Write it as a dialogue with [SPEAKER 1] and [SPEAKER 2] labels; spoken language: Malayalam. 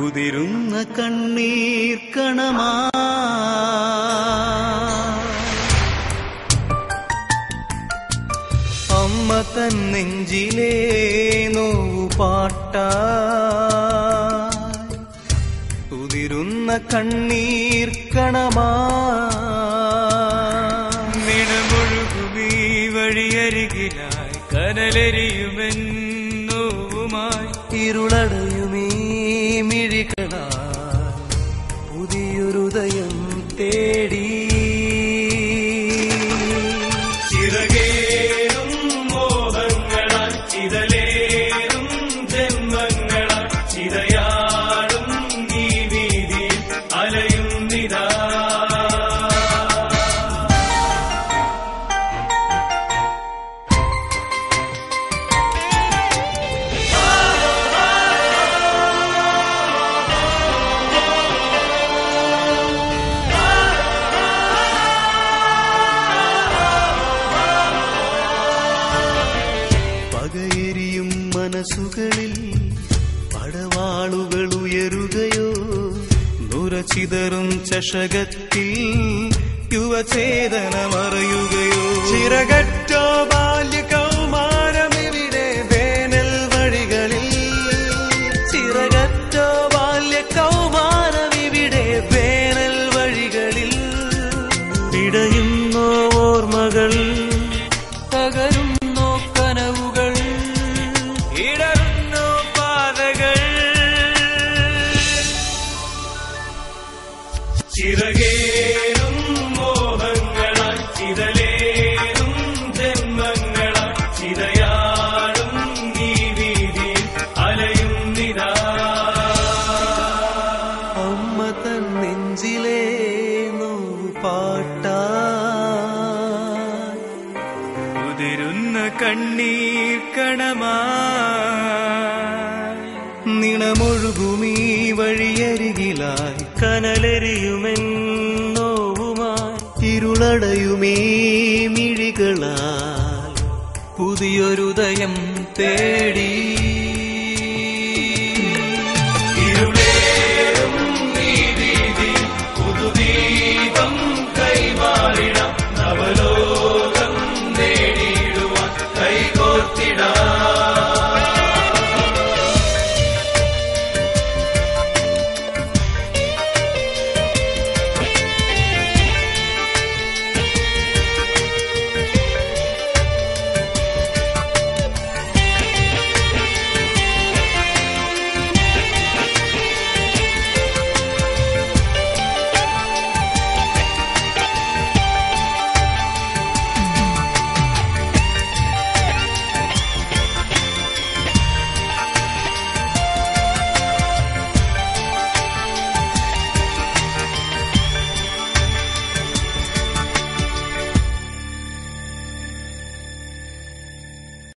[SPEAKER 1] ഉതിരുന്ന കണ്ണീർ കണമാ അമ്മ തൻ നെഞ്ചിലേ നോവു പാട്ടാ ഉതിരുന്ന കണ്ണീർ കണമാ
[SPEAKER 2] നിണമൊഴുകുമീ വഴിയരികിലായി കനലെരിയുമെന്നോവുമായി
[SPEAKER 1] ഇരുളടയുമീ മിഴികളാ പുതിയൊരുദയം തേടി
[SPEAKER 2] ചിറകേറും മോഹങ്ങളാൽ ചിതലേറും ജന്മങ്ങളാൽ ചിതയാടും ഈ വീതിയിൽ അലയും നിതാ
[SPEAKER 1] പകയെരിയും മനസ്സുകളിൽ പടവാളുകൾ ഉയരുകയോ നുരചിതറും ചഷകത്തിൽ യുവചേതനമറിയുകയോ ചിറകറ്റോ ബാല്യ കൗമാരമിവിടെ വേനൽ വഴികളിൽ ചിറകറ്റോ ബാല്യ കൗമാരമിവിടെ വേനൽ വഴികളിൽ പിടയുന്നോ ഓർമ്മകൾ തകരുന്നോ കനവുകൾ
[SPEAKER 2] ഇടറുന്നു പാതകൾ ചിറകേറും മോഹങ്ങളാൽ ചിതലേറും ജന്മങ്ങളാൽ ചിതയാടും ഈ വീതിയിൽ അലയും നിതാ
[SPEAKER 1] അമ്മ തൻ നെഞ്ചിലേ നോവു പാട്ടാ
[SPEAKER 2] ഉതിരുന്ന കണ്ണീർ കണമാ
[SPEAKER 1] നിണമൊഴുകുമീ വഴിയരികിലായി കനലെറിയുമെന്നോവുമായി ഇരുളടയുമീ മിഴികളാൽ പുതിയൊരുദയം തേടി